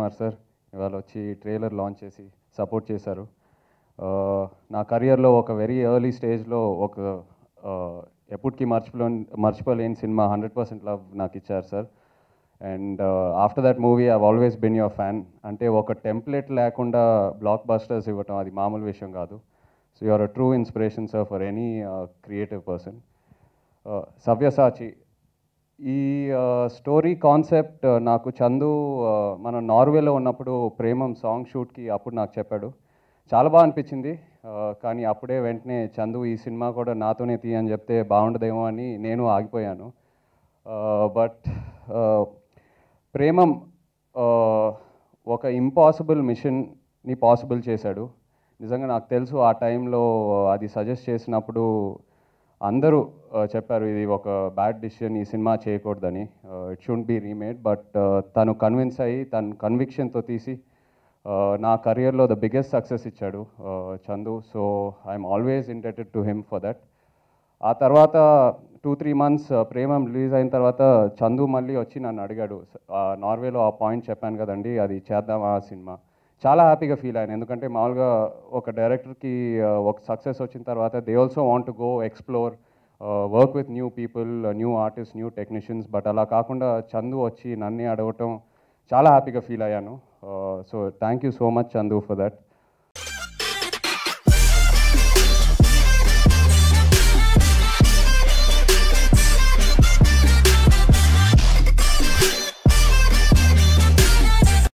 Kumar sir ఇవాళ వచ్చి trailer launch చేసి సపోర్ట్ చేశారు Uh, నా కెరియర్లో ఒక వెరీ ఎర్లీ స్టేజ్లో ఒక uh, ఎప్పటికీ మర్చిపో మర్చిపోలేని సినిమా హండ్రెడ్ పర్సెంట్ లవ్ నాకు ఇచ్చారు sir and after that movie I always been your fan అంటే ఒక టెంప్లెట్ లేకుండా బ్లాక్ బస్టర్స్ ఇవ్వటం అది మామూలు విషయం కాదు so you're a true inspiration sir for any creative person Savyasachi ఈ స్టోరీ కాన్సెప్ట్ నాకు చందు uh, మన నార్వేలో ఉన్నప్పుడు ప్రేమం సాంగ్ షూట్కి అప్పుడు నాకు చెప్పాడు చాలా బాగా అనిపించింది uh, కానీ అప్పుడే వెంటనే చందు ఈ సినిమా కూడా నాతోనే తీయని చెప్తే బాగుండదేమో అని నేను ఆగిపోయాను బట్ ప్రేమం uh, ఒక ఇంపాసిబుల్ మిషన్ని పాసిబుల్ చేశాడు నిజంగా నాకు తెలుసు ఆ టైంలో అది సజెస్ట్ చేసినప్పుడు అందరూ uh, చెప్పారు ఇది ఒక బ్యాడ్ డిసిషన్ ఈ సినిమా చేయకూడదని it should be remade but తను కన్విన్స్ అయ్యి తన కన్విక్షన్తో తీసి uh, నా కెరియర్లో ద బిగ్గెస్ట్ సక్సెస్ ఇచ్చాడు uh, Chandu so I'm always indebted to him for that ఆ తర్వాత two three months Premam release అయిన తర్వాత చందు మళ్ళీ వచ్చి నన్ను అడిగాడు ఆ నార్వేలో ఆ పాయింట్ చెప్పాను కదండి అది చేద్దాం ఆ సినిమా చాలా హ్యాపీగా ఫీల్ అయ్యాను ఎందుకంటే మామూలుగా ఒక డైరెక్టర్కి ఒక సక్సెస్ వచ్చిన తర్వాత they also want to go explore work with new people new artist new technicians but అలా కాకుండా చందు వచ్చి నన్నే అడగటం చాలా హ్యాపీగా ఫీల్ అయ్యాను so thank you so much Chandu for that